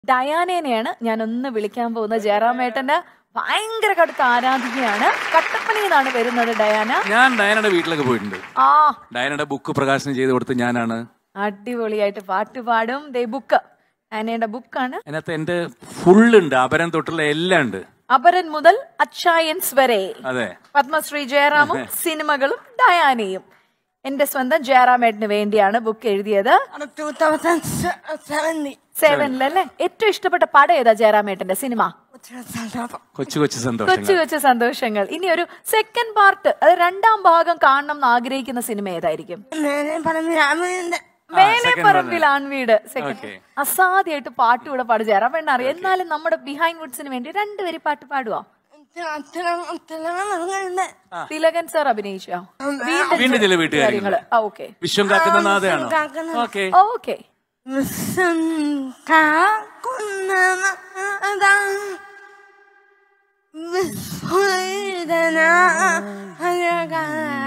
ഡയാനേനെയാണ് ഞാൻ ഒന്ന് വിളിക്കാൻ പോകുന്നത് ജയറാമേട്ടന്റെ ഭയങ്കര കടുത്ത ആരാധികയാണ് കട്ടപ്പനയിൽ നിന്നാണ് വരുന്നത് ഡയാന ഞാൻ ഡയനയുടെ വീട്ടിലൊക്കെ പോയിട്ടുണ്ട് ആ ഡയനയുടെ ബുക്ക് പ്രകാശനം ചെയ്ത് കൊടുത്ത് ഞാനാണ് അടിപൊളിയായിട്ട് പാട്ട് പാടും ദേ ബുക്ക് ഡയാനയുടെ ബുക്കാണ് അതിനകത്ത് എന്റെ ഫുള്ളുണ്ട് അപരം തൊട്ടുള്ള എല്ലാം ഉണ്ട് അപരൻ മുതൽ അച്ചായൻസ് വരെ അതെ പത്മശ്രീ ജയറാമും സിനിമകളും ഡയാനയും എന്റെ സ്വന്തം ജയറാമേട്ടന് വേണ്ടിയാണ് ബുക്ക് എഴുതിയത് ടൂ തൗസൻഡ് സെവൻറ്റി സെവനിലല്ലേ ഏറ്റവും ഇഷ്ടപ്പെട്ട പടം ഏതാ ജയറാമേട്ടന്റെ സിനിമ കൊച്ചു കൊച്ചു സന്തോഷങ്ങൾ കൊച്ചു കൊച്ചു സന്തോഷങ്ങൾ ഇനി ഒരു സെക്കൻഡ് പാർട്ട് അത് രണ്ടാം ഭാഗം കാണണം എന്ന് ആഗ്രഹിക്കുന്ന സിനിമ ഏതായിരിക്കും നേരെ പറഞ്ഞ രാമന്റെ മേലെ പറമ്പിൽ ആൺവീട് സെക്കൻഡ് Okay. അസാധ്യമായിട്ട് പാട്ട് കൂടെ പാട് ജയറാമേട്ടൻ അറിയാം എന്നാലും നമ്മുടെ ബിഹൈൻഡ് വുഡ്സിന് വേണ്ടി രണ്ടുപേര് പാട്ട് പാടുവോ തിളങ്ങുന്നുണ്ട് തിലകൻ സാർ അഭിനയിച്ചോ വീണ്ടും ചില വീട്ടുകാര്യങ്ങള് ആ ഓക്കെ വിശ്വം കാക്കുന്ന നാഥയാണോ കാക്കുന്ന ഓക്കെ ഓക്കെ വിശ്വം കാക്കുന്ന നാഥാ. വിസ്ഫുരിതന അഴകാ.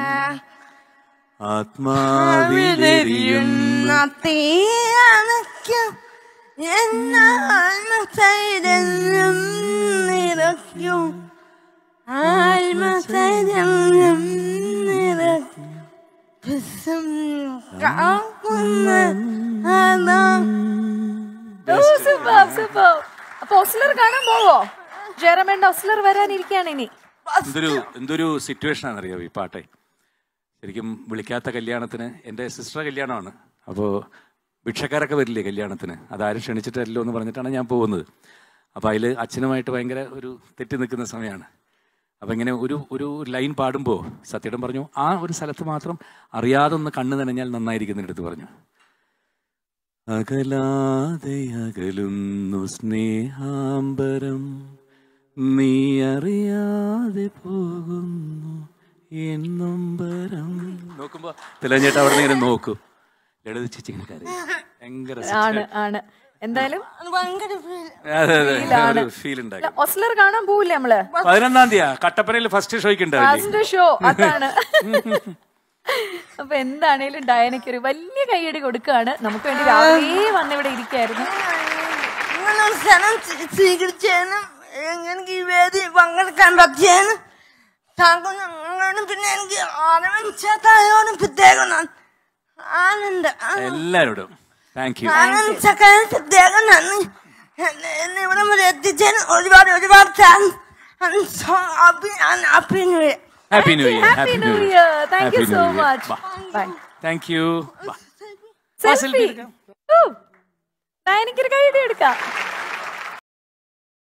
ആത്മാവിലെരിയുന്ന തീയണയ്ക്കും എന്നാത്മചൈതന്യം നിറയ്ക്കും ആത്മചൈതന്യം നിറയ്ക്കും വിശ്വം കാക്കുന്ന നാഥാ. സൂപ്പർ സൂപ്പർ അപ്പൊ ഒസ്ലർ കാണാൻ പോവോ ജയറാമേട്ടന്റെ ഒസ്ലർ വരാനിരിക്കുകയാണ് ഇനി എന്തൊരു എന്തൊരു സിറ്റുവേഷൻ ആണെന്നറിയോ ഈ പാട്ടെ ശരിക്കും വിളിക്കാത്ത കല്യാണത്തിന് എൻ്റെ സിസ്റ്റർ കല്യാണമാണ് അപ്പോൾ ഭിക്ഷക്കാരൊക്കെ വരില്ലേ കല്യാണത്തിന് അതാരും ക്ഷണിച്ചിട്ടല്ലോ എന്ന് പറഞ്ഞിട്ടാണ് ഞാൻ പോകുന്നത് അപ്പോൾ അതിൽ അച്ഛനുമായിട്ട് ഭയങ്കര ഒരു തെറ്റി നിൽക്കുന്ന സമയമാണ് അപ്പം ഇങ്ങനെ ഒരു ഒരു ലൈൻ പാടുമ്പോൾ സത്യടം പറഞ്ഞു ആ ഒരു സ്ഥലത്ത് മാത്രം അറിയാതെ ഒന്ന് കണ്ണ് നനഞ്ഞാൽ നന്നായിരിക്കും അടുത്ത് പറഞ്ഞു അകലാതെ അകലുന്നു സ്നേഹാംബരം നീ അറിയാതെ പോകുന്നു എന്നൊമ്പരം നോക്കുമ്പോ തിലഞ്ഞേട്ട അവിടെ ഇങ്ങനെ നോക്കും ലളിത ചേച്ചി ഇങ്ങനെ കരയും. ഭയങ്കര ആണ് ആണ് എന്തായാലും അത് ഭയങ്കര feel. അതെ അതെ ഫീലാണ്. ഒരു ഫീൽ ഉണ്ടാക്കി ഒസ്ലർ കാണാൻ പോവില്ലേ നമ്മള് പതിനൊന്നാം തീയതി കട്ടപ്പനയിൽ ഫസ്റ്റ് ഷോയ്ക്ക് ഉണ്ടാവില്ലേ ഫാസ്റ്റ് ഷോ അതാണ് അപ്പൊ എന്താണേലും ഡയനയ്ക്ക് ഒരു വലിയ കൈയടി കൊടുക്കുകയാണ് നമുക്ക് വേണ്ടി രാവിലെ വന്നിവിടെ ഇരിക്കായിരുന്നു നിങ്ങളൊരു സ്ഥലം സ്വീ- സ്വീകരിച്ചതിനും എനിക്ക് ഈ വേദി പങ്കെടുക്കാൻ പറ്റിയതിനും താങ്കൾ ഞങ്ങളോടും പിന്നെ എനിക്ക് ആനന്ദിച്ചാത്തായോടും പ്രത്യേകം നന്ദി. ആനന്ദ എല്ലാരോടും താങ്ക് യു ആനന്ദിച്ചക്കാരൻ പ്രത്യേകം നന്ദി എന്നെ എന്നെ ഇവിടെ വരെ എത്തിച്ചതിന് ഒരുപാട് ഒരുപാട് thanks happy new year happy new year happy new year thank you so much bye thank you selfie ഡയനയ്ക്കൊരു കൈയടി എടുക്കാം